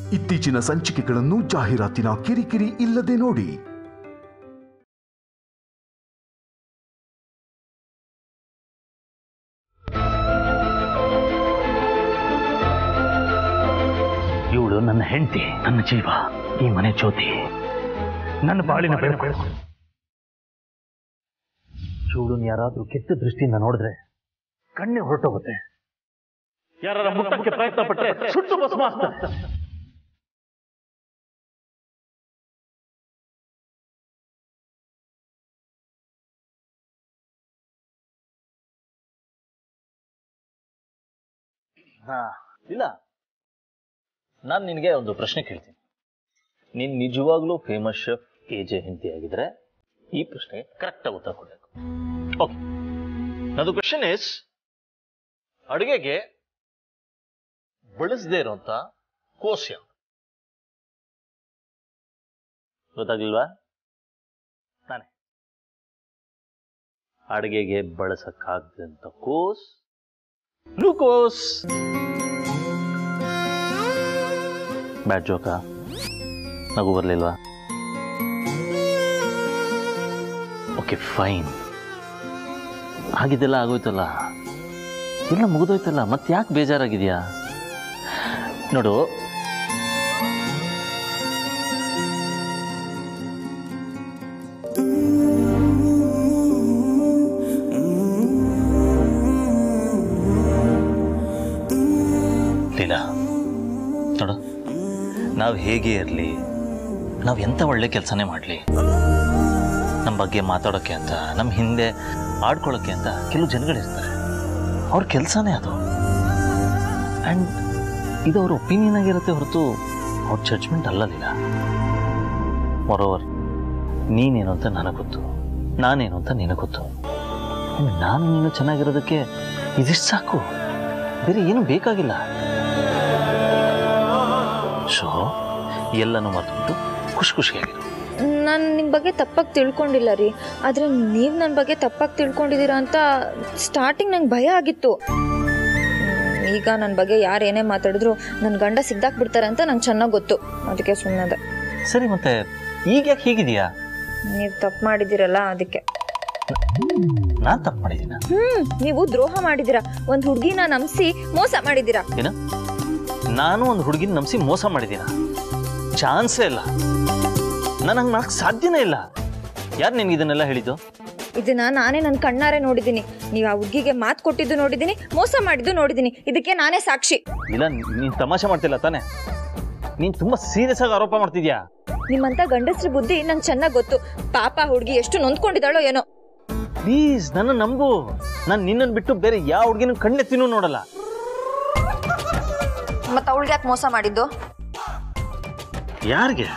ಇತ್ತೀಚಿನ ಸಂಚಿಕೆಗಳನ್ನು ಜಾಹೀರಾತಿನ ಕಿರಿಕಿರಿ ಇಲ್ಲದೆ ನೋಡಿ ಇವಳು ನನ್ನ ಹೆಂಡತಿ ನನ್ನ ಜೀವ ಈ ಮನೆ ಜ್ಯೋತಿ ನನ್ನ ಬಾಳಿನ ಬೆಳಕು ಇವಳನ್ನ ಯಾರಾದ್ರೂ ಕೆಟ್ಟ ದೃಷ್ಟಿಯಿಂದ ನೋಡಿದ್ರೆ ಕಣ್ಣೆ ಹೊರಟೋಗುತ್ತೆ ಯಾರ ಮುಟ್ಟಕ್ಕೆ ಪ್ರಯತ್ನ ಪಟ್ಟರೆ ಸುಟ್ಟು ಭಸ್ಮ ಆಗ್ತಾರೆ ಹಾ ಇಲ್ಲ ನಾನು ನಿನಗೆ ಒಂದು ಪ್ರಶ್ನೆ ಕೇಳ್ತೀನಿ ನೀನು ನಿಜವಾಗ್ಲೂ ಫೇಮಸ್ ಶೆಫ್ ಎ ಜೆ ಹೆಂಡತಿ ಆಗಿದ್ರೆ ಈ ಪ್ರಶ್ನೆಗೆ ಕರೆಕ್ಟಾಗಿ ಉತ್ತರ ಕೊಡಬೇಕು ಓಕೆ ನಂದು ಕ್ವಶನ್ ಇಸ್ ಅಡುಗೆಗೆ ಬಳಸದೇ ಇರುವಂತ ಕೋಸ್ ಯಾವ್ದು ಗೊತ್ತಾಗ್ಲಿಲ್ವಾ ನಾನೇ ಅಡುಗೆಗೆ ಬಳಸಕ್ಕಾಗದಂತ ಕೋಸ್ ಗ್ಲೂಕೋಸ್ ಬ್ಯಾಡ್ ಜೋಕ ನಗು ಬರಲಿಲ್ವಾ ಓಕೆ ಫೈನ್ ಆಗಿದ್ದೆಲ್ಲ ಆಗೋಯ್ತಲ್ಲ ಎಲ್ಲ ಮುಗಿದೋಯ್ತಲ್ಲ ಮತ್ತೆ ಯಾಕೆ ಬೇಜಾರಾಗಿದೆಯಾ ನೋಡು ಲೀಲಾ ನೋಡು ನಾವು ಹೇಗೆ ಇರಲಿ ನಾವು ಎಂಥ ಒಳ್ಳೆ ಕೆಲಸನೇ ಮಾಡಲಿ ನಮ್ಮ ಬಗ್ಗೆ ಮಾತಾಡೋಕ್ಕೆ ಅಂತ ನಮ್ಮ ಹಿಂದೆ ಆಡ್ಕೊಳ್ಳೋಕ್ಕೆ ಅಂತ ಕೆಲವು ಜನಗಳಿರ್ತಾರೆ ಅವ್ರ ಕೆಲಸನೇ ಅದು ಆ್ಯಂಡ್ ಇದು ಅವ್ರ ಒಪಿನಿಯನ್ ಆಗಿರುತ್ತೆ ಹೊರತು ಅವ್ರ ಜಡ್ಜ್ಮೆಂಟ್ ಅಲ್ಲಲಿಲ್ಲ ಮೊರೋವರ್ ನೀನೇನು ಅಂತ ನನಗೆ ಗೊತ್ತು ನಾನೇನು ಅಂತ ನಿನಗೆ ಗೊತ್ತು And ನಾನು ನೀನು ಚೆನ್ನಾಗಿರೋದಕ್ಕೆ ಇದಿಷ್ಟು ಸಾಕು ಬೇರೆ ಏನು ಬೇಕಾಗಿಲ್ಲ ಸೊ ಎಲ್ಲನೂ ಮರೆತುಬಿಟ್ಟು ಖುಷಿ ಖುಷಿಯಾಗಿರು ನಾನು ನಿಮ್ಮ ಬಗ್ಗೆ ತಪ್ಪಾಗಿ ತಿಳ್ಕೊಂಡಿಲ್ಲ ರೀ ಆದರೆ ನೀವು ನನ್ನ ಬಗ್ಗೆ ತಪ್ಪಾಗಿ ತಿಳ್ಕೊಂಡಿದ್ದೀರಾ ಅಂತ ಸ್ಟಾರ್ಟಿಂಗ್ ನಂಗೆ ಭಯ ಆಗಿತ್ತು ಹ್ಮ್, ಈಗ ನನ್ನ ಬಗ್ಗೆ ಯಾರು ಏನೇ ಮಾತಾಡಿದ್ರು ನನ್ನ ಗಂಡ ಸಿಗ್ದಾಕ್ಬಿಡ್ತಾರೆ ಅಂತ ನಂಗೆ ಚೆನ್ನಾಗಿ ಗೊತ್ತು ಅದಕ್ಕೆ ಸುಮ್ಮನೆ ಸರಿ ಮತ್ತೆ ಈಗ ಯಾಕೆ ಹೀಗಿದೆಯಾ ನೀವು ತಪ್ಪು ಮಾಡಿದ್ದೀರಲ್ಲ ಅದಕ್ಕೆ ನಾನು ತಪ್ಪು ಮಾಡಿದ್ದೀನ ಹ್ಮ್ ನೀವು ದ್ರೋಹ ಮಾಡಿದ್ದೀರಾ ಒಂದು ಹುಡುಗಿನ ನಂಬಿಸಿ ಮೋಸ ಮಾಡಿದ್ದೀರಾ ಏನು ನಾನು ಒಂದು ಹುಡುಗಿನ ನಂಬಿಸಿ ಮೋಸ ಮಾಡಿದ್ದೀನ ಚಾನ್ಸೇ ಇಲ್ಲ ನಾನು ಹಂಗೆ ಮಾಡಕ್ಕೆ ಸಾಧ್ಯನೇ ಇಲ್ಲ ಯಾರು ನಿನ್ಗೆ ಇದನ್ನೆಲ್ಲ ಹೇಳಿದ್ದು ಇದನ್ನ ನಾನೇ ನನ್ನ ಕಣ್ಣಾರೆ ನೋಡಿದ್ದೀನಿ ನೀವು ಆ ಹುಡುಗಿಗೆ ಮಾತು ಕೊಟ್ಟಿದ್ದು ನೋಡಿದ್ದೀನಿ ಮೋಸ ಮಾಡಿದ್ದು ನೋಡಿದ್ದೀನಿ ಇದಕ್ಕೆ ನಾನೇ ಸಾಕ್ಷಿ ಇಲ್ಲ ನೀನು ತಮಾಷೆ ಮಾಡ್ತಿಲ್ಲ ತಾನೆ ನೀನು ತುಂಬ ಸೀರಿಯಸ್ ಆಗಿ ಆರೋಪ ಮಾಡ್ತಿದ್ಯಾ ನಿಮ್ಮಂತ ಗಂಡಸ್ರ ಬುದ್ಧಿ ನಂಗೆ ಚೆನ್ನಾಗಿ ಗೊತ್ತು ಪಾಪ ಹುಡುಗಿ ಎಷ್ಟು ನೊಂದ್ಕೊಂಡಿದ್ದಾಳೋ ಏನೋ ಪ್ಲೀಸ್ ನನ್ನ ನಂಬು ನಾನು ನಿನ್ನನ್ನು ಬಿಟ್ಟು ಬೇರೆ ಯಾವ ಹುಡುಗಿನ ಕಣ್ಣೆತ್ತಿನೂ ನೋಡಲ್ಲ ಮತ್ತೆ ಅವಳಿಗೆ ಯಾಕೆ ಮೋಸ ಮಾಡಿದ್ದು ಯಾರಿಗೆ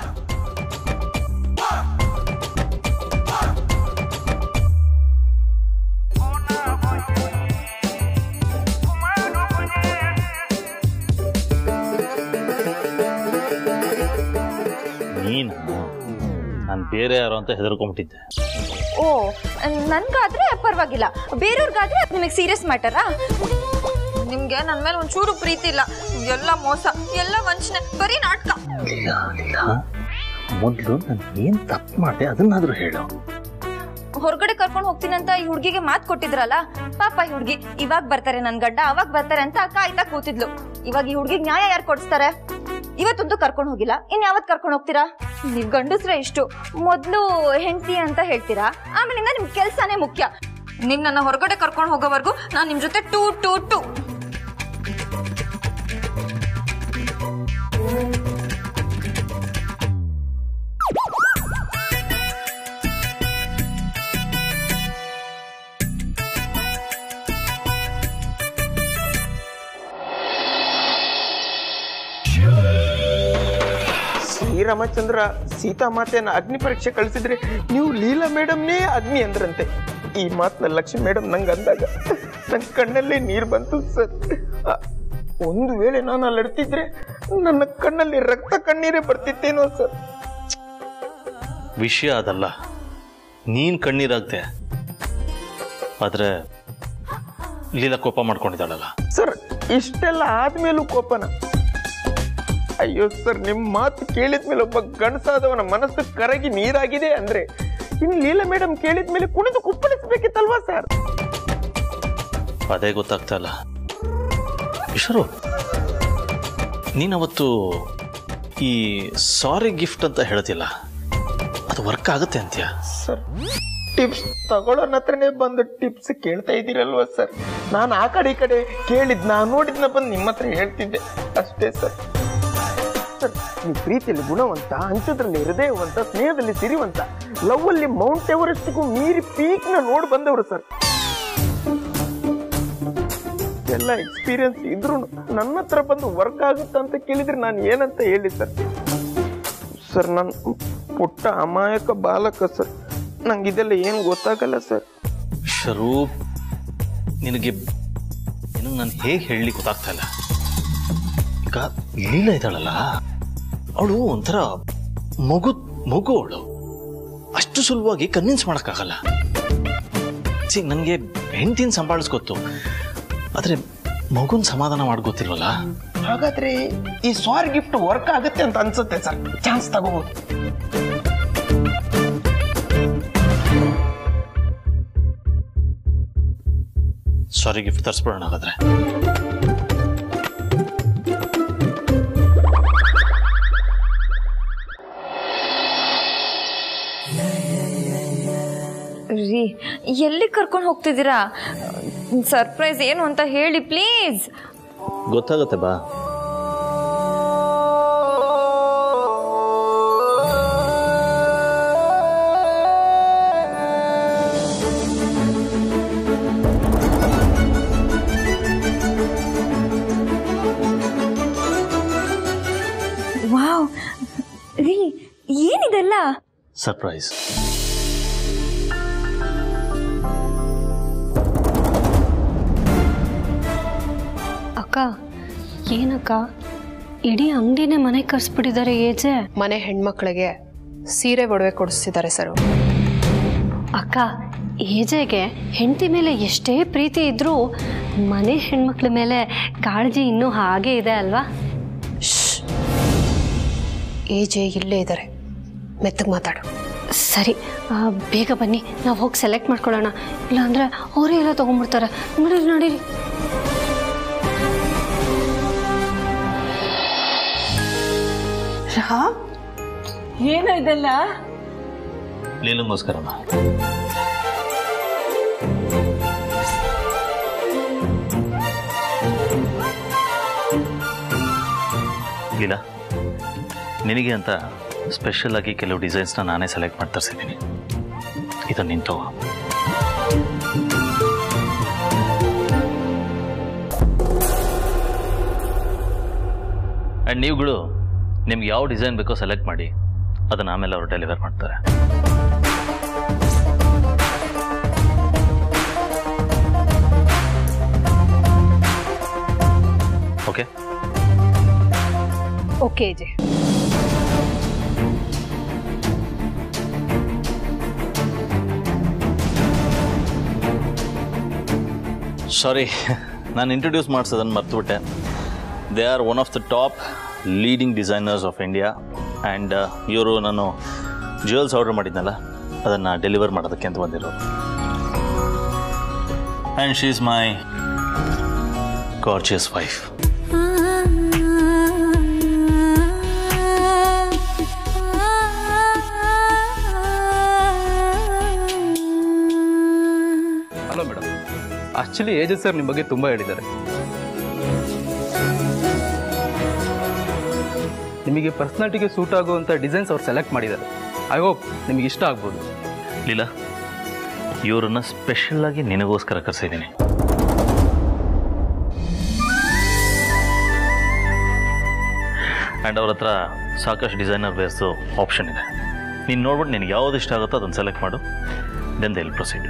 ನೀನು ನಾನು ಬೇರೆ ಯಾರು ಅಂತ ಹೆದರ್ಕೊಂಡ್ಬಿಟ್ಟಿದ್ದೆ ಓ ನನ್ಗಾದ್ರೆ ಪರವಾಗಿಲ್ಲ ಬೇರೆಯವ್ರಿಗಾದ್ರೆ ನಿಮಗೆ ಸೀರಿಯಸ್ ಮ್ಯಾಟರಾ ನಿಮ್ಗೆ ನನ್ನ ಮೇಲೆ ಒಂಚೂರು ಪ್ರೀತಿ ಇಲ್ಲ ಎಲ್ಲ ಮೋಸ ಎಲ್ಲ ವಂಚನೆ ಬರೀ ನಾಟಕ ಇಲ್ಲ ಇಲ್ಲ ಮೊದಲು ನಾನು ಏನು ತಪ್ಪು ಮಾಡಿದೆ ಅದನ್ನಾದರೂ ಹೇಳು ಹೊರಗಡೆ ಕರ್ಕೊಂಡು ಹೋಗ್ತೀನಂತ ಈ ಹುಡುಗಿಗೆ ಮಾತು ಕೊಟ್ಟಿದ್ರಲ್ಲ ಪಾಪ ಈ ಹುಡುಗಿ ಇವಾಗ ಬರ್ತಾರೆ ನನ್ ಗಂಡ ಅವಾಗ ಬರ್ತಾರೆ ಅಂತ ಕಾಯ್ತಾ ಕೂತಿದ್ಲು ಇವಾಗ ಈ ಹುಡುಗಿಗೆ ನ್ಯಾಯ ಯಾರು ಕೊಡಿಸ್ತಾರೆ ಇವತ್ತಂತೂ ಕರ್ಕೊಂಡು ಹೋಗಿಲ್ಲ ಇನ್ ಯಾವತ್ ಕರ್ಕೊಂಡು ಹೋಗ್ತೀರಾ ನೀವ್ ಗಂಡಸ್ರೆ ಇಷ್ಟು ಮೊದ್ಲು ಹೆಂಡತಿ ಅಂತ ಹೇಳ್ತೀರಾ ಆಮೇಲಿಂದ ನಿಮ್ ಕೆಲ್ಸನೇ ಮುಖ್ಯ ನಿಮ್ ನನ್ನ ಹೊರಗಡೆ ಕರ್ಕೊಂಡು ಹೋಗೋವರೆಗೂ ನಾನ್ ನಿಮ್ ಜೊತೆ ಟೂ ಟೂ ಟೂ ಶ್ರೀರಾಮಚಂದ್ರ ಸೀತಾಮಾತೆಯನ್ನ ಅಗ್ನಿ ಪರೀಕ್ಷೆ ಕಳಿಸಿದ್ರೆ ನೀವು ಲೀಲಾ ಮೇಡಮ್ನೇ ಅಗ್ನಿ ಅಂದ್ರಂತೆ ಈ ಮಾತನ್ನ ಲಕ್ಷ್ಮಿ ಮೇಡಮ್ ನಂಗೆ ಅಂದಾಗ ನನ್ನ ಕಣ್ಣಲ್ಲಿ ನೀರು ಬಂತು ಸರ್ ಆ, ಒಂದು ವೇಳೆ ನಾನು ಅಲ್ಲಿ ಅಡ್ತಿದ್ರೆ ನನ್ನ ಕಣ್ಣಲ್ಲಿ ರಕ್ತ ಕಣ್ಣೀರೇ ಬರ್ತಿತ್ತೇನೋ ಸರ್ ವಿಷಯ ಅದಲ್ಲ ನೀನ್ ಕಣ್ಣೀರಾಗ್ದೆ ಆದ್ರೆ ಲೀಲಾ ಕೋಪ ಮಾಡ್ಕೊಂಡಿದ್ದಾಳಲ್ಲ ಸರ್ ಇಷ್ಟೆಲ್ಲ ಆದ್ಮೇಲೂ ಕೋಪನ ಅಯ್ಯೋ ಸರ್ ನಿಮ್ಮ ಮಾತು ಕೇಳಿದ್ಮೇಲೆ ಒಬ್ಬ ಗಂಡಸಾದವನ ಮನಸ್ಸು ಕರಗಿ ನೀರಾಗಿದೆ ಅಂದ್ರೆ ಇನ್ನು ಲೀಲಾ ಮೇಡಮ್ ಕೇಳಿದ್ಮೇಲೆ ಕುಣಿದು ಕುಪ್ಪಳಿಸ್ಬೇಕಿತ್ತಲ್ವಾ ಸರ್ ಅದೇ ಗೊತ್ತಾಗ್ತಾ ಇಲ್ಲ ಈಶ್ವರು ನೀನವತ್ತು ಈ ಸಾರಿ ಗಿಫ್ಟ್ ಅಂತ ಹೇಳ್ತಿಲ್ಲ ಅದು ವರ್ಕ್ ಆಗುತ್ತೆ ಅಂತ್ಯಾ ಸರ್ ಟಿಪ್ಸ್ ತಗೊಳ್ಳೋನ ಹತ್ರನೇ ಬಂದು ಟಿಪ್ಸ್ ಕೇಳ್ತಾ ಇದ್ದೀರಲ್ವಾ ಸರ್ ನಾನು ಆ ಕಡೆ ಈ ಕಡೆ ಕೇಳಿದ್ ನಾನು ನೋಡಿದ್ನ ಬಂದು ನಿಮ್ಮ ಹತ್ರ ಹೇಳ್ತಿದ್ದೆ ಅಷ್ಟೇ ಸರ್ ಸರ್ ನೀವು ಪ್ರೀತಿಯಲ್ಲಿ ಗುಣವಂತ ಹಂಚೋದ್ರಲ್ಲಿ ಹೃದಯವಂತ ಸ್ನೇಹದಲ್ಲಿ ಸಿರಿವಂತ ಲವ್ ಅಲ್ಲಿ ಮೌಂಟ್ ಎವರೆಸ್ಟ್ಗೂ ಮೀರಿ ಪೀಕ್ ನ ನೋಡ್ ಬಂದವರು ಸರ್ ಎಲ್ಲ ಎಕ್ಸ್ಪೀರಿಯನ್ಸ್ ಇದ್ರು ನನ್ನ ಹತ್ರ ಬಂದು ವರ್ಕ್ ಆಗುತ್ತಾ ಅಂತ ಕೇಳಿದ್ರೆ ನಾನು ಏನಂತ ಹೇಳಿ ಸರ್ ಸರ್ ನನ್ನ ಪುಟ್ಟ ಅಮಾಯಕ ಬಾಲಕ ಸರ್ ನಂಗೆ ಇದೆಲ್ಲ ಏನು ಗೊತ್ತಾಗಲ್ಲ ಸರ್ ಶರೂಪ್ ನಿನಗೆ ನಿನಗೆ ನಾನು ಹೇಗೆ ಹೇಳಲಿಕ್ಕೆ ಗೊತ್ತಾಗ್ತಾ ಇಲ್ಲ ಈಗ ಲೀಲಾ ಇದ್ದಾಳಲ್ಲ ಅವಳು ಒಂಥರ ಮಗು ಮಗು ಅವಳು ಅಷ್ಟು ಸುಲಭವಾಗಿ ಕನ್ವಿನ್ಸ್ ಮಾಡೋಕ್ಕಾಗಲ್ಲ ಸಿ ನನಗೆ ಹೆಂಡ್ತಿನ ಸಂಭಾಳಿಸ್ಕೊತ್ತು ಆದರೆ ಮಗುನ್ ಸಮಾಧಾನ ಮಾಡಿ ಗೊತ್ತಿಲ್ವಲ್ಲ ಹಾಗಾದ್ರೆ ಈ ಸಾರಿ ಗಿಫ್ಟ್ ವರ್ಕ್ ಆಗುತ್ತೆ ಅಂತ ಅನ್ಸುತ್ತೆ ಸರ್ ಚಾನ್ಸ್ ತಗೋಬಹುದು ಸಾರಿ ಗಿಫ್ಟ್ ತರಿಸ್ಬಿಡೋಣ ಹಾಗಾದ್ರೆ ರೀ ಎಲ್ಲಿ ಕರ್ಕೊಂಡು ಹೋಗ್ತಿದ್ದೀರಾ ಸರ್ಪ್ರೈಸ್ ಏನು ಅಂತ ಹೇಳಿ ಪ್ಲೀಸ್ ಗೊತ್ತಾಗುತ್ತೆ ಬಾ ವಾವ್ ರೀ ಏನಿದೆಲ್ಲ ಸರ್ಪ್ರೈಸ್ ಅಕ್ಕ ಏನಕ್ಕ ಇಡೀ ಅಂಗಡಿನೇ ಮನೆಗೆ ಕರ್ಸ್ಬಿಟ್ಟಿದ್ದಾರೆ ಏಜೆ ಮನೆ ಹೆಣ್ಮಕ್ಳಿಗೆ ಸೀರೆ ಒಡವೆ ಕೊಡಿಸ್ತಿದ್ದಾರೆ ಸರ್ ಅಕ್ಕ ಏಜೆಗೆ ಹೆಂಡತಿ ಮೇಲೆ ಎಷ್ಟೇ ಪ್ರೀತಿ ಇದ್ರೂ ಮನೆ ಹೆಣ್ಮಕ್ಳ ಮೇಲೆ ಕಾಳಜಿ ಇನ್ನೂ ಹಾಗೆ ಇದೆ ಅಲ್ವಾ ಏಜೆ ಇಲ್ಲೇ ಇದ್ದಾರೆ ಮೆತ್ತಗೆ ಮಾತಾಡು ಸರಿ ಆ, ಬೇಗ ಬನ್ನಿ ನಾವು ಹೋಗಿ ಸೆಲೆಕ್ಟ್ ಮಾಡ್ಕೊಳ್ಳೋಣ ಇಲ್ಲಾಂದ್ರೆ ಅವರೇ ಎಲ್ಲ ತೊಗೊಂಡ್ಬಿಡ್ತಾರೆ ನಡೀರಿ ನಡೀರಿ ಏನೋ ಇದೆಲ್ಲ ಲೀಲಂಗೋಸ್ಕರಮ್ಮ ಲೀಲಾ ನಿನಗೆ ಅಂತ ಸ್ಪೆಷಲ್ ಆಗಿ ಕೆಲವು ಡಿಸೈನ್ಸ್ನ ನಾನೇ ಸೆಲೆಕ್ಟ್ ಮಾಡಿ ತರಿಸಿದ್ದೀನಿ ಇದನ್ನು ನಿನ್ ತಗೋ ಆ್ಯಂಡ್ ನೀವುಗಳು ನಿಮ್ಗೆ ಯಾವ ಡಿಸೈನ್ ಬೇಕೋ ಸೆಲೆಕ್ಟ್ ಮಾಡಿ ಅದನ್ನು ಆಮೇಲೆ ಅವರು ಡೆಲಿವರ್ ಮಾಡ್ತಾರೆ ಓಕೆ ಓಕೆ ಏಜೆ ಸಾರಿ ನಾನು ಇಂಟ್ರೊಡ್ಯೂಸ್ ಮಾಡಿಸೋದನ್ನು ಮರ್ತುಬಿಟ್ಟೆ they are one of the top leading designers of India and ಇವರು ನಾನು ಜ್ಯುವೆಲ್ಸ್ ಆರ್ಡರ್ ಮಾಡಿದ್ನಲ್ಲ ಅದನ್ನು ಡೆಲಿವರ್ ಮಾಡೋದಕ್ಕೆ ಅಂತ ಬಂದಿರೋರು and she is my gorgeous wife hello madam actually AJ sir ನಿಮ್ಮ ಬಗ್ಗೆ ತುಂಬ ಹೇಳಿದ್ದಾರೆ ನಿಮಗೆ ಪರ್ಸ್ನಾಲಿಟಿಗೆ ಸೂಟ್ ಆಗುವಂಥ ಡಿಸೈನ್ಸ್ ಅವ್ರು ಸೆಲೆಕ್ಟ್ ಮಾಡಿದ್ದಾರೆ ಐ ಹೋಪ್ ನಿಮಗೆ ಇಷ್ಟ ಆಗ್ಬೋದು ಲೀಲಾ ಇವರನ್ನ ಸ್ಪೆಷಲ್ಲಾಗಿ ನಿನಗೋಸ್ಕರ ಕರೆಸಿದ್ದೀನಿ ಆ್ಯಂಡ್ ಅವ್ರ ಹತ್ರ ಸಾಕಷ್ಟು ಡಿಸೈನರ್ ವೇರ್ಸು ಆಪ್ಷನ್ ಇದೆ ನೀನು ನೋಡ್ಬಿಟ್ಟು ನಿನಗೆ ಯಾವ್ದು ಇಷ್ಟ ಆಗುತ್ತೋ ಅದನ್ನು ಸೆಲೆಕ್ಟ್ ಮಾಡು then they'll proceed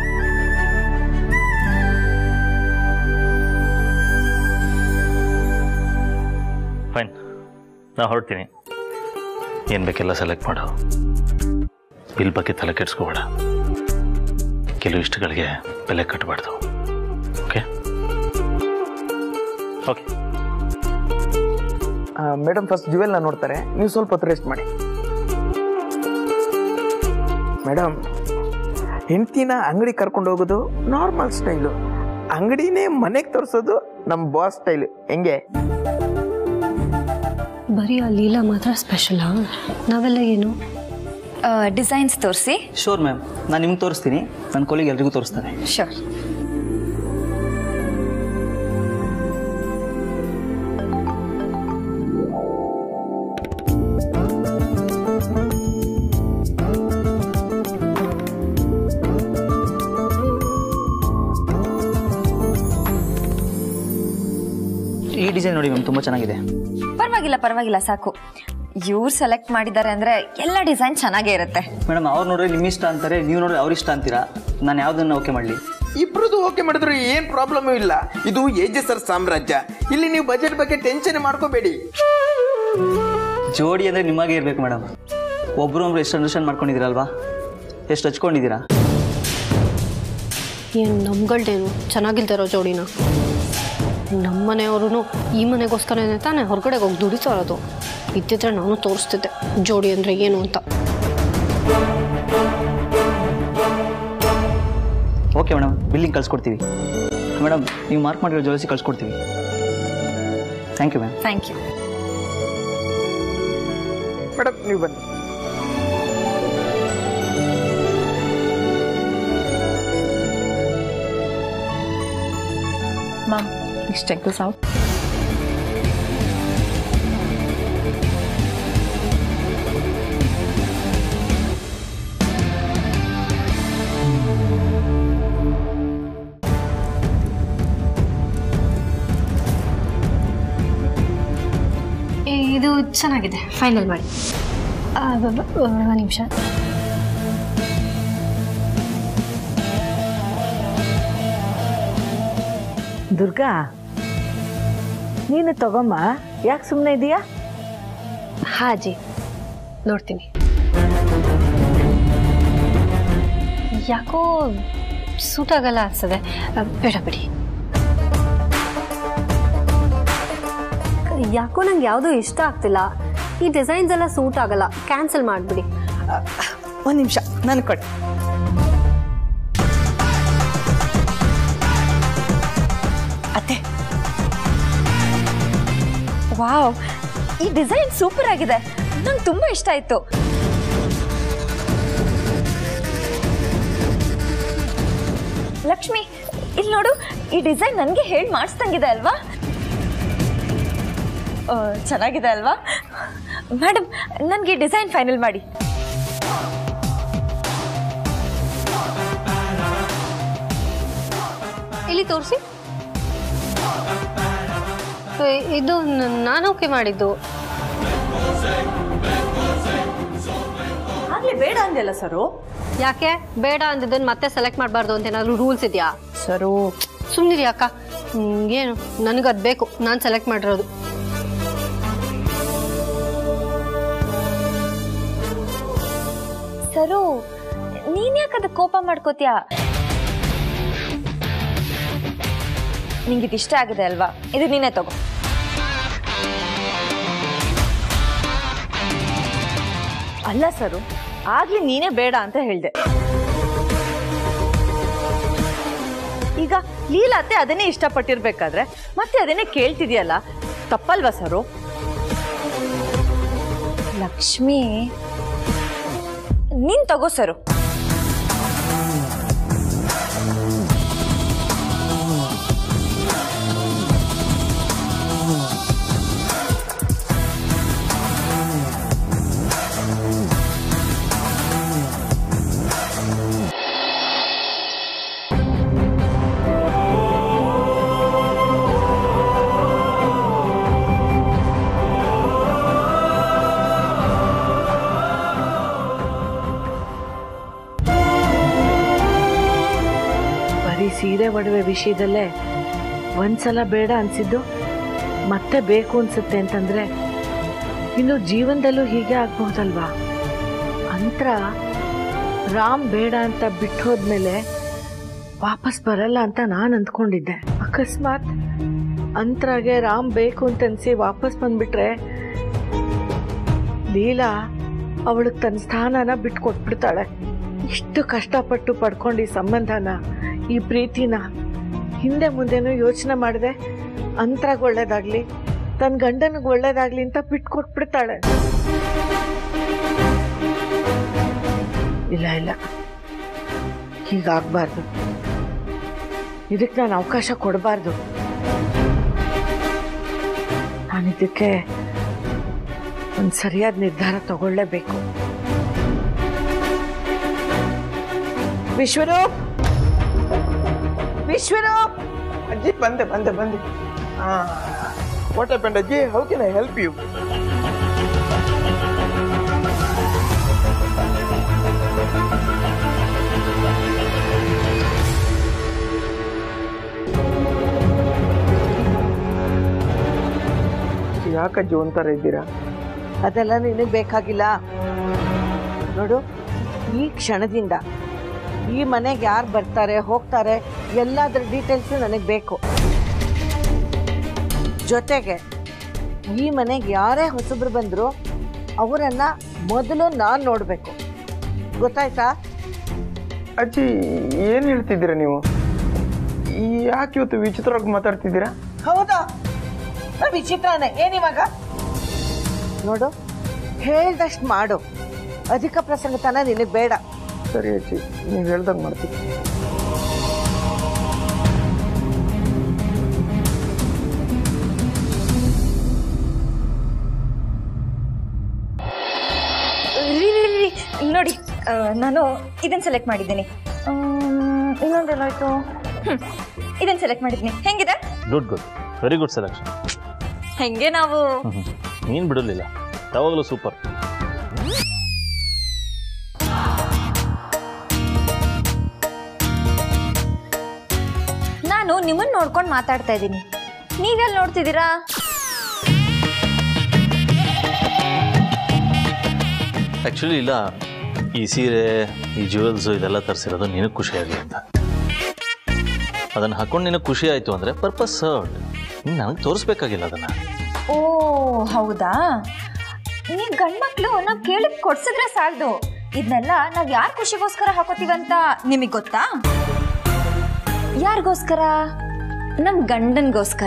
fine ನಾ ಹೊರಡ್ತೀನಿ ಏನು ಬೇಕೆಲ್ಲ ಸೆಲೆಕ್ಟ್ ಮಾಡು ಬಿಲ್ ಬಗ್ಗೆ ತಲೆ ಕೆಡಿಸ್ಕೋಬೇಡ ಕೆಲವು ಇಷ್ಟಗಳಿಗೆ ಬೆಲೆ ಕಟ್ಟಬಾರ್ದು ಓಕೆ ಓಕೆ ಮೇಡಮ್ ಫಸ್ಟ್ ಜುವೆಲ್ನ ನೋಡ್ತಾರೆ ನೀವು ಸ್ವಲ್ಪ ಹೊತ್ತು ರೆಸ್ಟ್ ಮಾಡಿ ಮೇಡಮ್ ಹೆಂಡ್ತಿನ ಅಂಗಡಿ ಕರ್ಕೊಂಡು ಹೋಗೋದು ನಾರ್ಮಲ್ ಸ್ಟೈಲು ಅಂಗಡಿನೇ ಮನೆಗೆ ತೋರಿಸೋದು ನಮ್ಮ ಬಾಸ್ ಸ್ಟೈಲು ಹೆಂಗೆ ಬರೀ ಆ ಲೀಲಾ ಮಾತ್ರ ಸ್ಪೆಷಲಾ ನಾವೆಲ್ಲ ಏನು ಡಿಸೈನ್ಸ್ ತೋರಿಸಿ ಶೋರ್ ಮ್ಯಾಮ್ ನಾನು ನಿಮ್ಗೆ ತೋರಿಸ್ತೀನಿ ನನ್ನ ಕೊಲಿಗೆ ಎಲ್ರಿಗೂ ತೋರಿಸ್ತಾನೆ ಶೋರ್ ಈ ಡಿಸೈನ್ ನೋಡಿ ಮ್ಯಾಮ್ ತುಂಬ ಚೆನ್ನಾಗಿದೆ ಪರವಾಗಿಲ್ಲ ಪರವಾಗಿಲ್ಲ ಸಾಕು ಇವ್ರು ಸೆಲೆಕ್ಟ್ ಮಾಡಿದ್ದಾರೆ ಅಂದ್ರೆ ಎಲ್ಲ ಡಿಸೈನ್ ಚೆನ್ನಾಗೇ ಇರುತ್ತೆ ಮೇಡಮ್ ಅವ್ರು ನೋಡ್ರಿ ನಿಮ್ಮ ಇಷ್ಟ ಅಂತಾರೆ ನೀವು ನೋಡ್ರಿ ಅವ್ರ ಇಷ್ಟ ಅಂತೀರಾ ನಾನು ಯಾವುದನ್ನು ಓಕೆ ಮಾಡಲಿ ಇಬ್ರದ್ದು ಓಕೆ ಮಾಡಿದ್ರು ಏನ್ ಪ್ರಾಬ್ಲಮ್ ಇಲ್ಲ ಇದು ಏಜೆ ಸರ್ ಸಾಮ್ರಾಜ್ಯ ಇಲ್ಲಿ ನೀವು ಬಜೆಟ್ ಬಗ್ಗೆ ಟೆನ್ಷನ್ ಮಾಡ್ಕೋಬೇಡಿ ಜೋಡಿ ಅಂದರೆ ನಿಮಗೆ ಇರಬೇಕು ಮೇಡಮ್ ಒಬ್ರು ಒಬ್ರು ಎಷ್ಟು ಅಂಡರ್ಸ್ಟ್ಯಾಂಡ್ ಮಾಡ್ಕೊಂಡಿದ್ದೀರಲ್ವಾ ಎಷ್ಟು ಹಚ್ಕೊಂಡಿದ್ದೀರಾ ಏನು ನಮ್ಗಳ್ದೇನು ಚೆನ್ನಾಗಿಲ್ದಿರೋ ಜೋಡಿನ ನಮ್ಮ ಮನೆಯವರು ಈ ಮನೆಗೋಸ್ಕರನೇ ತಾನೇ ಹೊರಗಡೆಗೆ ಹೋಗಿ ದುಡಿತಾ ಇರೋದು ಇದ್ದಿದ್ರೆ ನಾನು ತೋರಿಸ್ತಿದ್ದೆ ಜೋಡಿ ಅಂದರೆ ಏನು ಅಂತ ಓಕೆ ಮೇಡಮ್ ಬಿಲ್ಲಿಂಗ್ ಕಳ್ಸ್ಕೊಡ್ತೀವಿ ಮೇಡಮ್ ನೀವು ಮಾರ್ಕ್ ಮಾಡಿರೋ ಜೋಡಿಸಿ ಕಳ್ಸ್ಕೊಡ್ತೀವಿ thank you ma'am thank you madam ನೀವು ಬನ್ನಿ Mom, please check this out. ಇದು ಚೆನ್ನಾಗಿದೆ ಫೈನಲ್ ಮಾಡಿ ಆ, ಬ- ಬ- ಒಂದು ನಿಮಿಷ ದುರ್ಗಾ ನೀನು ತಗೊಮ್ಮ ಯಾಕೆ ಸುಮ್ಮನೆ ಇದೆಯಾ ಹಾಜಿ ನೋಡ್ತೀನಿ ಯಾಕೋ ಸೂಟ್ ಆಗಲ್ಲ ಅನ್ಸದೆ ಆ, ಬೇಡ ಬಿಡಿ ಯಾಕೋ ನಂಗೆ ಯಾವುದೂ ಇಷ್ಟ ಆಗ್ತಿಲ್ಲ ಈ ಡಿಸೈನ್ಸ್ ಎಲ್ಲ ಸೂಟ್ ಆಗಲ್ಲ ಕ್ಯಾನ್ಸಲ್ ಮಾಡಿಬಿಡಿ ಒಂದು ನಿಮಿಷ ನನ್ ಕೊಡಿ ಅತ್ತೆ ವಾವ್ ಈ ಡಿಸೈನ್ ಸೂಪರ್ ಆಗಿದೆ ನಂಗೆ ತುಂಬಾ ಇಷ್ಟ ಆಯ್ತು ಲಕ್ಷ್ಮಿ ಇಲ್ಲಿ ನೋಡು ಈ ಡಿಸೈನ್ ನನಗೆ ಹೇಳಿ ಮಾಡಿಸ್ದಂಗಿದೆ ಅಲ್ವಾ ಆ, ಚೆನ್ನಾಗಿದೆ ಅಲ್ವಾ ಮೇಡಮ್ ನನಗೆ ಈ ಡಿಸೈನ್ ಫೈನಲ್ ಮಾಡಿ ಇಲ್ಲಿ ತೋರಿಸಿ ಇದು ನಾನು ಓಕೆ ಮಾಡಿದ್ದು ಆಗ್ಲೇ ಬೇಡ ಅಂದೆಲ್ಲ ಸರು ಯಾಕೆ ಬೇಡ ಅಂದಿದ್ದನ್ನು ಮತ್ತೆ ಸೆಲೆಕ್ಟ್ ಮಾಡಬಾರ್ದು ಅಂತ ಏನಾದರೂ ರೂಲ್ಸ್ ಇದೆಯಾ ಸರು ಸುಮ್ಮನಿರಿ ಅಕ್ಕ ಹ್ಮ್, ಏನು ನನಗದು ಬೇಕು ನಾನು ಸೆಲೆಕ್ಟ್ ಮಾಡಿರೋದು ಸರು ನೀನ್ ಯಾಕೆ ಅದಕ್ಕೆ ಕೋಪ ಮಾಡ್ಕೋತೀಯ ನಿಂಗೆ ಇದು ಇಷ್ಟ ಆಗಿದೆ ಅಲ್ವಾ ಇದು ನೀನೇ ತಗೋ ಅಲ್ಲ ಸರು ಆಗ್ಲೇ ನೀನೇ ಬೇಡ ಅಂತ ಹೇಳ್ದೆ ಈಗ ಲೀಲಾತೆ ಅದನ್ನೇ ಇಷ್ಟಪಟ್ಟಿರ್ಬೇಕಾದ್ರೆ ಮತ್ತೆ ಅದನ್ನೇ ಕೇಳ್ತಿದ್ಯಲ್ಲ ತಪ್ಪಲ್ವಾ ಸರು ಲಕ್ಷ್ಮಿ ನೀನ್ ತಗೋ ಸರು ಬರೀ ಸೀರೆ ಒಡವೆ ವಿಷಯದಲ್ಲೇ ಒಂದ್ಸಲ ಬೇಡ ಅನ್ಸಿದ್ದು ಮತ್ತೆ ಬೇಕು ಅನ್ಸುತ್ತೆ ಅಂತಂದ್ರೆ ಇನ್ನು ಜೀವನದಲ್ಲೂ ಹೀಗೆ ಆಗ್ಬಹುದಲ್ವಾ ಅಂತ್ರ ರಾಮ್ ಬೇಡ ಅಂತ ಬಿಟ್ಟು ಹೋದ್ಮೇಲೆ ವಾಪಸ್ ಬರಲ್ಲ ಅಂತ ನಾನು ಅಂದ್ಕೊಂಡಿದ್ದೆ ಅಕಸ್ಮಾತ್ ಅಂತ್ರಾಗೆ ರಾಮ್ ಬೇಕು ಅಂತ ಅನ್ಸಿ ವಾಪಸ್ ಬಂದ್ಬಿಟ್ರೆ ಲೀಲಾ ಅವಳಿಗೆ ತನ್ನ ಸ್ಥಾನನ ಬಿಟ್ಕೊಟ್ಬಿಡ್ತಾಳೆ ಇಷ್ಟು ಕಷ್ಟಪಟ್ಟು ಪಡ್ಕೊಂಡು ಈ ಸಂಬಂಧನ ಈ ಪ್ರೀತಿನ ಹಿಂದೆ ಮುಂದೆನೂ ಯೋಚನೆ ಮಾಡಿದೆ ಅಂತರಾಗ ಒಳ್ಳೇದಾಗ್ಲಿ ತನ್ನ ಗಂಡನಿಗೆ ಒಳ್ಳೇದಾಗ್ಲಿ ಅಂತ ಬಿಟ್ಕೊಟ್ಬಿಡ್ತಾಳೆ ಇಲ್ಲ ಇಲ್ಲ ಹೀಗಾಗಬಾರ್ದು ಇದಕ್ಕೆ ನಾನು ಅವಕಾಶ ಕೊಡಬಾರ್ದು ನಾನು ಇದಕ್ಕೆ ಒಂದು ಸರಿಯಾದ ನಿರ್ಧಾರ ತಗೊಳ್ಳೇಬೇಕು ವಿಶ್ವರೂಪ್ ವಿಶ್ವರೂಪ್ ಅಜ್ಜಿ ಬಂದೆ ಬಂದೆ ಬಂದೆ ಹಾ ವಾಟ್ ಹ್ಯಾಪನ್ ಅಜ್ಜಿ how can I help you ಯಾಕಜ್ಜಿ ಒಂಥರ ಇದ್ದೀರಾ ಅದೆಲ್ಲ ನಿನಗೆ ಬೇಕಾಗಿಲ್ಲ ನೋಡು ಈ ಕ್ಷಣದಿಂದ ಈ ಮನೆಗೆ ಯಾರು ಬರ್ತಾರೆ ಹೋಗ್ತಾರೆ ಎಲ್ಲದರ ಡೀಟೇಲ್ಸು ನನಗೆ ಬೇಕು ಜೊತೆಗೆ ಈ ಮನೆಗೆ ಯಾರೇ ಹೊಸಬ್ರು ಬಂದರೂ ಅವರನ್ನು ಮೊದಲು ನಾನು ನೋಡಬೇಕು ಗೊತ್ತಾಯ್ತಾ ಅಜ್ಜಿ ಏನ್ ಹೇಳ್ತಿದ್ದೀರಾ ನೀವು ಯಾಕೆ ಇವತ್ತು ವಿಚಿತ್ರವಾಗಿ ಮಾತಾಡ್ತಿದ್ದೀರಾ ಹೌದಾ ನಾ ವಿಚಿತ್ರನೇ ಏನಿವಾಗ ನೋಡು ಹೇಳ್ದಷ್ಟು ಮಾಡು ಅಧಿಕ ಪ್ರಸಂಗತನ ನಿನಗೆ ಬೇಡ ಸರಿ ಅಜ್ಜಿ ನೀವು ಹೇಳ್ದಂಗೆ ಮಾಡ್ತೀನಿ ರೀ, ರೀ, ರೀ, ನೋಡಿ ಆ, ನಾನು ಇದನ್ನ ಸೆಲೆಕ್ಟ್ ಮಾಡಿದ್ದೀನಿ ಇನ್ನೊಂದೆಲ್ಲಾಯ್ತು ಹ್ಮ್ ಇದನ್ನ ಸೆಲೆಕ್ಟ್ ಮಾಡಿದ್ದೀನಿ ಹೆಂಗಿದೆ good good very good selection ಹೆಂಗೆ ನಾವು ನೀನು ಬಿಡಲಿಲ್ಲ ಯಾವಾಗಲೂ ಸೂಪರ್ ನಾನು ನಿಮ್ಮನ್ನ ನೋಡ್ಕೊಂಡು ಮಾತಾಡ್ತಾ ಇದ್ದೀನಿ ನೀವೆಲ್ಲಿ ನೋಡ್ತಿದ್ದೀರಾ ಆ್ಯಕ್ಚುಲಿ ಇಲ್ಲ ಈ ಸೀರೆ ಈ ಜ್ಯುವೆಲ್ಸು ಇದೆಲ್ಲ ತರಿಸಿರೋದು ನಿನಗೆ ಖುಷಿಯಾಗಲಿ ಅಂತ ಅದನ್ನು ಹಾಕೊಂಡು ನಿನಗೆ ಖುಷಿ ಆಯಿತು ಅಂದರೆ ಪರ್ಪಸ್ ಸರ್ಡ್ ನೀನು ನನಗೆ ತೋರಿಸ್ಬೇಕಾಗಿಲ್ಲ ಅದನ್ನು ಓ ಹೌದಾ ನೀವು ಗಂಡ್ಮಕ್ಳು ನಾವು ಕೇಳಿದ್ ಕೊಡ್ಸಿದ್ರೆ ಸಾಲದು ಇದನ್ನೆಲ್ಲ ನಾವ್ ಯಾರ ಖುಷಿಗೋಸ್ಕರ ಹಾಕೋತೀವಂತ ನಿಮಗೆ ಗೊತ್ತಾ ಯಾರಿಗೋಸ್ಕರ ನಮ್ ಗಂಡನ್ಗೋಸ್ಕರ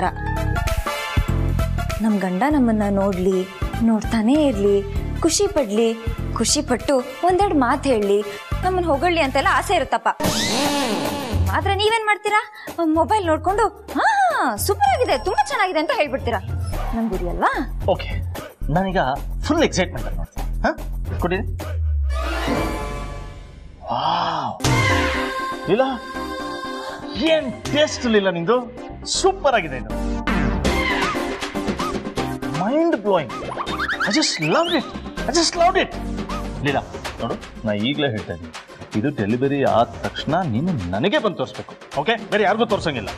ನಮ್ ಗಂಡ ನಮ್ಮನ್ನ ನೋಡ್ಲಿ ನೋಡ್ತಾನೇ ಇರ್ಲಿ ಖುಷಿ ಪಡ್ಲಿ ಖುಷಿ ಪಟ್ಟು ಒಂದೆರಡು ಮಾತು ಹೇಳಲಿ ನಮ್ಮನ್ನ ಹೊಗಳ್ಲಿ ಅಂತೆಲ್ಲ ಆಸೆ ಇರುತ್ತಪ್ಪ ಆದ್ರೆ ನೀವೇನ್ ಮಾಡ್ತೀರಾ ಮೊಬೈಲ್ ನೋಡ್ಕೊಂಡು ಹಾ ಸೂಪರ್ ಆಗಿದೆ ತುಂಬಾ ಚೆನ್ನಾಗಿದೆ ಅಂತ ಹೇಳ್ಬಿಡ್ತೀರಾ ನನ್ ಗುರಿ ಅಲ್ವಾ ಓಕೆ ನಾನೀಗ ಫುಲ್ ಎಕ್ಸೈಟ್ಮೆಂಟ್ ಅಲ್ಲಿ ನೋಡ್ತೀನಿ ಹಾಂ ಕೊಡಿ ಇಲ್ಲ ಏನ್ ಟೇಸ್ಟ್ ಇಲ್ಲ ನಿಂದು ಸೂಪರ್ ಆಗಿದೆ ಇದು mind blowing I just love it I just love it Leela ನೋಡು ನಾ ಈಗಲೇ ಹೇಳ್ತಾ ಇದ್ದೀನಿ ಇದು ಡೆಲಿವರಿ ಆದ ತಕ್ಷಣ ನೀನು ನನಗೆ ಬಂದು ತೋರಿಸ್ಬೇಕು ಓಕೆ ಬೇರೆ ಯಾರಿಗೂ ತೋರ್ಸಂಗಿಲ್ಲ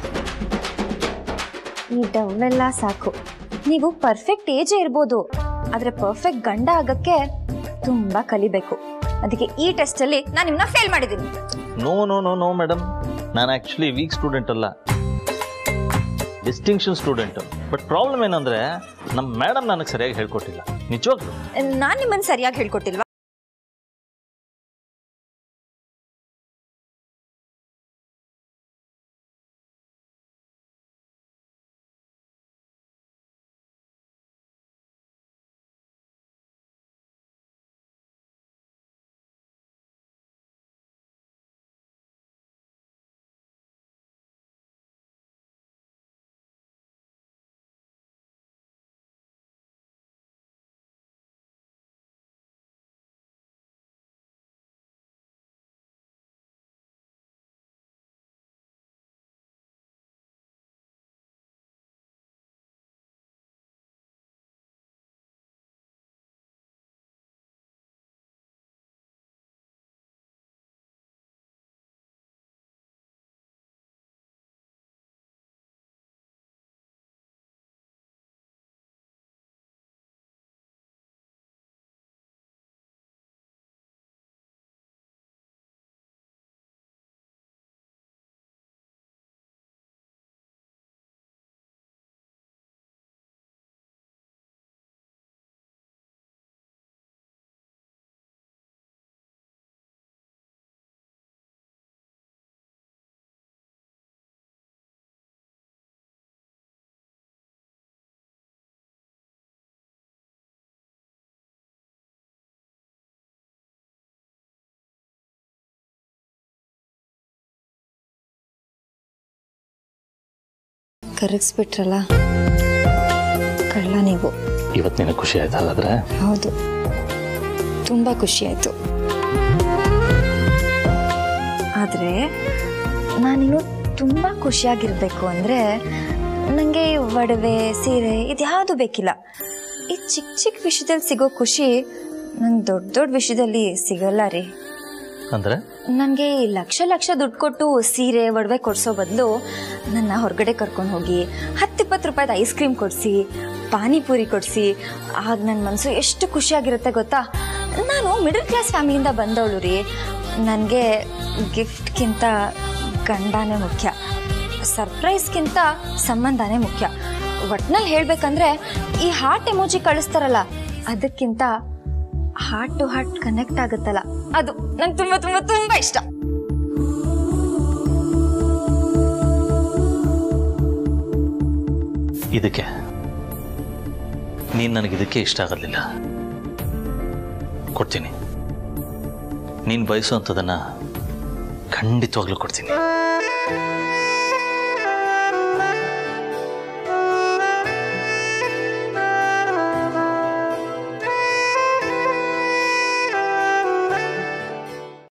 ಈ ಡೌನೆಲ್ಲ ಸಾಕು ನೀವು ಪರ್ಫೆಕ್ಟ್ ಏಜೇ ಇರ್ಬೋದು ಆದ್ರೆ ಪರ್ಫೆಕ್ಟ್ ಗಂಡ ಆಗಕ್ಕೆ ತುಂಬಾ ಕಲಿಬೇಕು ಅದಕ್ಕೆ ಈ ಟೆಸ್ಟ್ ಅಲ್ಲಿ ನಾನು ನಿಮ್ಮನ್ನ ಫೇಲ್ ಮಾಡಿದ್ದೀನಿ no no no no madam ನಾನು ಆ್ಯಕ್ಚುಲಿ ವೀಕ್ ಸ್ಟೂಡೆಂಟ್ ಅಲ್ಲ ಡಿಸ್ಟಿಂಕ್ಷನ್ ಸ್ಟೂಡೆಂಟ್ ಬಟ್ ಪ್ರಾಬ್ಲಮ್ ಏನಂದ್ರೆ ನಮ್ಮ ಮೇಡಮ್ ನನಗೆ ಸರಿಯಾಗಿ ಹೇಳ್ಕೊಟ್ಟಿಲ್ಲ ನಿಜವಾಗ್ಲೂ ನಾನು ನಿಮ್ಮನ್ನ ಸರಿಯಾಗಿ ಹೇಳ್ಕೊಟ್ಟಿಲ್ವಾ ಕರಗಿಸ್ಬಿಟ್ರಲ್ಲ ಕಳ್ಳ ನೀವು ಇವತ್ತು ನಿನಗೆ ಖುಷಿ ಆಯ್ತು ಹಾಗಾದ್ರೆ ಹೌದು ತುಂಬ ಖುಷಿ ಆಯಿತು ಆದರೆ ನಾನಿನ್ನು ತುಂಬ ಖುಷಿಯಾಗಿರಬೇಕು ಅಂದರೆ ನನಗೆ ಒಡವೆ ಸೀರೆ ಇದ್ಯಾವುದು ಬೇಕಿಲ್ಲ ಈ ಚಿಕ್ಕ ಚಿಕ್ಕ ವಿಷಯದಲ್ಲಿ ಸಿಗೋ ಖುಷಿ ನಂಗೆ ದೊಡ್ಡ ದೊಡ್ಡ ವಿಷಯದಲ್ಲಿ ಸಿಗಲ್ಲ ರೀ ಅಂದ್ರೆ ನನಗೆ ಲಕ್ಷ ಲಕ್ಷ ದುಡ್ಡು ಕೊಟ್ಟು ಸೀರೆ ಒಡವೆ ಕೊಡಿಸೋ ಬದಲು ನನ್ನ ಹೊರಗಡೆ ಕರ್ಕೊಂಡು ಹೋಗಿ ಹತ್ತಿಪ್ಪತ್ತು ರೂಪಾಯಿದ ಐಸ್ ಕ್ರೀಮ್ ಕೊಡಿಸಿ ಪಾನಿಪುರಿ ಕೊಡಿಸಿ ಆಗ ನನ್ನ ಮನಸ್ಸು ಎಷ್ಟು ಖುಷಿಯಾಗಿರುತ್ತೆ ಗೊತ್ತಾ ನಾನು ಮಿಡಲ್ ಕ್ಲಾಸ್ ಫ್ಯಾಮಿಲಿಯಿಂದ ಬಂದವಳು ರೀ ನನಗೆ ಗಿಫ್ಟ್ಗಿಂತ ಗಂಡನೇ ಮುಖ್ಯ ಸರ್ಪ್ರೈಸ್ಗಿಂತ ಸಂಬಂಧನೇ ಮುಖ್ಯ ಒಟ್ನಲ್ಲಿ ಹೇಳ್ಬೇಕಂದ್ರೆ ಈ ಹಾರ್ಟ್ ಎಮೋಜಿ ಕಳಿಸ್ತಾರಲ್ಲ ಅದಕ್ಕಿಂತ ಹಾರ್ಟ್ ಟು ಹಾರ್ಟ್ ಕನೆಕ್ಟ್ ಆಗುತ್ತಲ್ಲ ಅದು ನಂಗೆ ತುಂಬಾ ತುಂಬಾ ತುಂಬಾ ಇಷ್ಟ ಇದಕ್ಕೆ ನೀನು ನನಗೆ ಇದಕ್ಕೆ ಇಷ್ಟ ಆಗೋದಿಲ್ಲ ಕೊಡ್ತೀನಿ ನೀನು ಬಯಸುವಂಥದ್ದನ್ನು ಖಂಡಿತವಾಗ್ಲೂ ಕೊಡ್ತೀನಿ